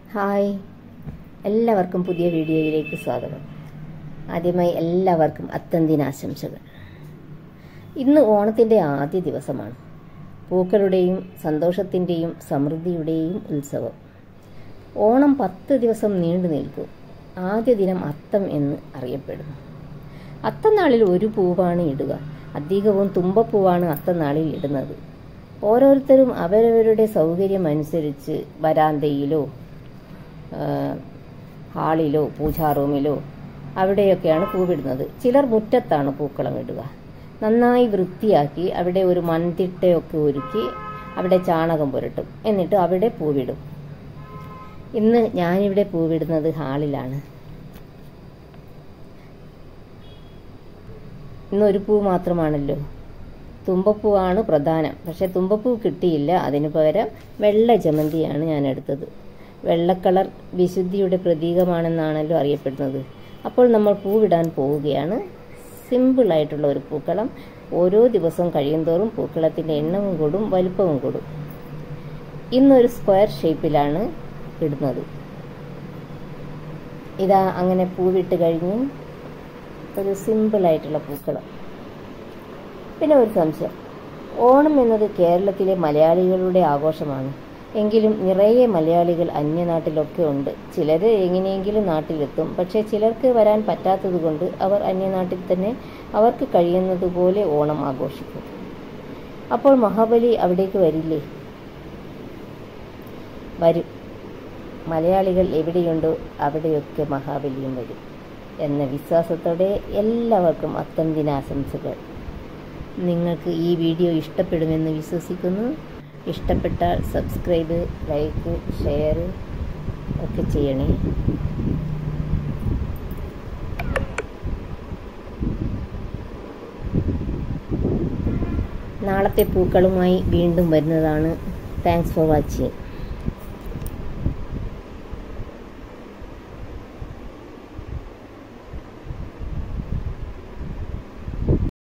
hi എല്ലാവർക്കും പുതിയ വീഡിയോയിലേക്ക് സ്വാഗതം ആദ്യമായി എല്ലാവർക്കും അത്തന്തിനാശംസകൾ ഇന്ന് ഓണത്തിൻ്റെ ആദ്യ ദിവസമാണ് പൂക്കളുടെയും സന്തോഷത്തിൻ്റെയും സമൃദ്ധിയുടെയും ഉത്സവം ഓണം പത്ത് ദിവസം നീണ്ടു നിൽക്കും ആദ്യ ദിനം അത്തം എന്ന് അറിയപ്പെടുന്നു അത്തനാളിൽ ഒരു പൂവാണ് ഇടുക അധികവും തുമ്പപ്പൂവാണ് അത്തനാളിൽ ഇടുന്നത് ഓരോരുത്തരും അവരവരുടെ സൗകര്യം അനുസരിച്ച് വരാന്തയിലോ ആ, ഹാളിലോ പൂജാ റൂമിലോ അവിടെയൊക്കെയാണ് പൂവിടുന്നത് ചിലർ മുറ്റത്താണ് പൂക്കളം ഇടുക നന്നായി വൃത്തിയാക്കി അവിടെ ഒരു മൺതിട്ടയൊക്കെ ഒരുക്കി അവിടെ ചാണകം പുരട്ടും എന്നിട്ട് അവിടെ പൂവിടും ഇന്ന് ഞാനിവിടെ പൂവിടുന്നത് ഹാളിലാണ് ഇന്ന് ഒരു പൂ മാത്രമാണല്ലോ തുമ്പപ്പൂവാണ് പ്രധാനം പക്ഷെ തുമ്പപ്പൂ കിട്ടിയില്ല അതിനു പകരം വെള്ള ജമന്തിയാണ് ഞാൻ എടുത്തത് വെള്ളക്കളർ വിശുദ്ധിയുടെ പ്രതീകമാണെന്നാണല്ലോ അറിയപ്പെടുന്നത് അപ്പോൾ നമ്മൾ പൂവിടാൻ പോവുകയാണ് സിമ്പിളായിട്ടുള്ള ഒരു പൂക്കളം ഓരോ ദിവസവും കഴിയുന്തോറും പൂക്കളത്തിൻ്റെ എണ്ണവും കൂടും വലുപ്പവും കൂടും ഇന്നൊരു സ്ക്വയർ ഷേപ്പിലാണ് ഇടുന്നത് ഇതാ അങ്ങനെ പൂവിട്ട് കഴിഞ്ഞ് ഒരു സിമ്പിളായിട്ടുള്ള പൂക്കളം പിന്നെ ഒരു സംശയം ഓണം എന്നത് കേരളത്തിലെ മലയാളികളുടെ ആഘോഷമാണ് എങ്കിലും നിറയെ മലയാളികൾ അന്യനാട്ടിലൊക്കെ ഉണ്ട് ചിലർ എങ്ങനെയെങ്കിലും നാട്ടിലെത്തും പക്ഷേ ചിലർക്ക് വരാൻ പറ്റാത്തതുകൊണ്ട് അവർ അന്യനാട്ടിൽ തന്നെ അവർക്ക് കഴിയുന്നതുപോലെ ഓണം ആഘോഷിക്കും അപ്പോൾ മഹാബലി അവിടേക്ക് വരില്ലേ വരും മലയാളികൾ എവിടെയുണ്ടോ അവിടെയൊക്കെ മഹാബലിയും വരും എന്ന വിശ്വാസത്തോടെ എല്ലാവർക്കും അത്തന്തിനാശംസകൾ നിങ്ങൾക്ക് ഈ വീഡിയോ ഇഷ്ടപ്പെടുമെന്ന് വിശ്വസിക്കുന്നു ഇഷ്ടപ്പെട്ടാൽ സബ്സ്ക്രൈബ് ലൈക്ക് ഷെയർ ഒക്കെ ചെയ്യണേ നാളത്തെ പൂക്കളുമായി വീണ്ടും വരുന്നതാണ് താങ്ക്സ് ഫോർ വാച്ചിങ്